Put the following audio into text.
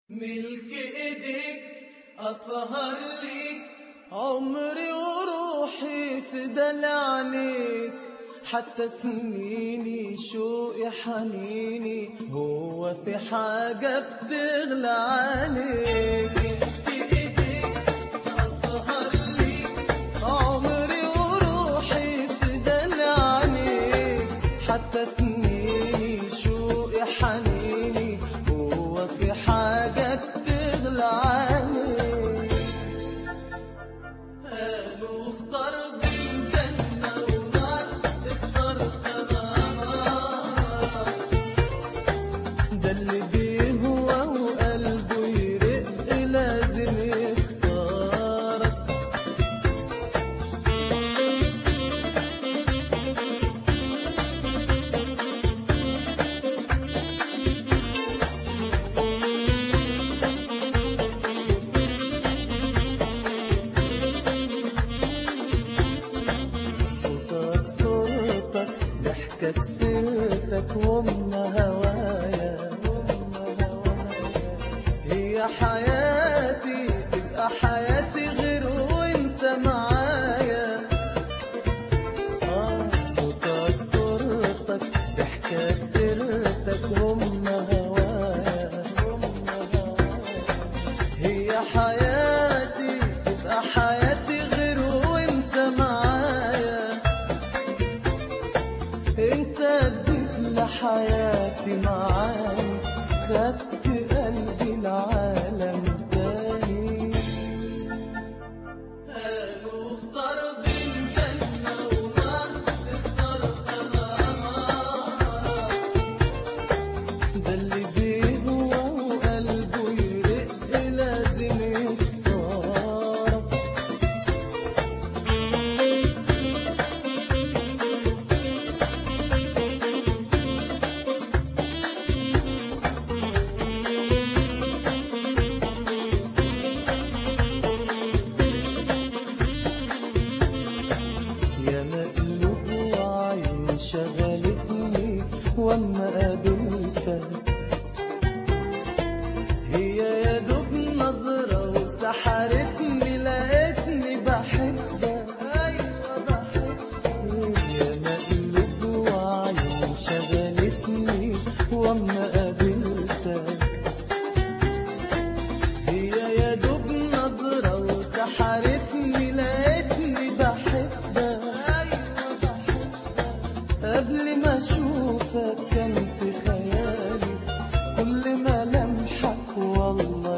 ملك ايديك اسهر ليك عمري وروحي فدى لعنيك حتى سنيني شوقي حنيني هو في حاجة بتغلى عليك ملك ايديك اسهر ليك عمري وروحي فدى لعنيك حتى سنيني شوقي حنيني هو في حاجة بتغلى عليك قالوا اختار بين جنة ونار اخترت انا ده اللي بيهوى وقلبه يرق لازم يختارك صوتك صوتك ضحكك سيرتك وام هوايا هي حياتي تبقى حياتي غير وانت معايا آه صوتك صورتك ضحكك سيرتك وام هوايا هي حياتي تبقى حياتي غير وانت معايا انت اديت لحياتي معاي خدت قلبي العالم تاني قالوا اختار بين جنة ونار اخترت انا ده اللي بيهوى وقلبه يرق لازم يختارك يا مقلوب وعين شغلتني واما قابلتك هي يا دوب نظرة وسحرتني لقيتني بحبك أيوة بحبك يا مقلوب وعين شغلتني واما قابلتك هي يا دوب نظرة وسحرتني لقيتني بحبك أيوة بحبك قبل ما أشوفك كان في خيالي كل ما لمحك والله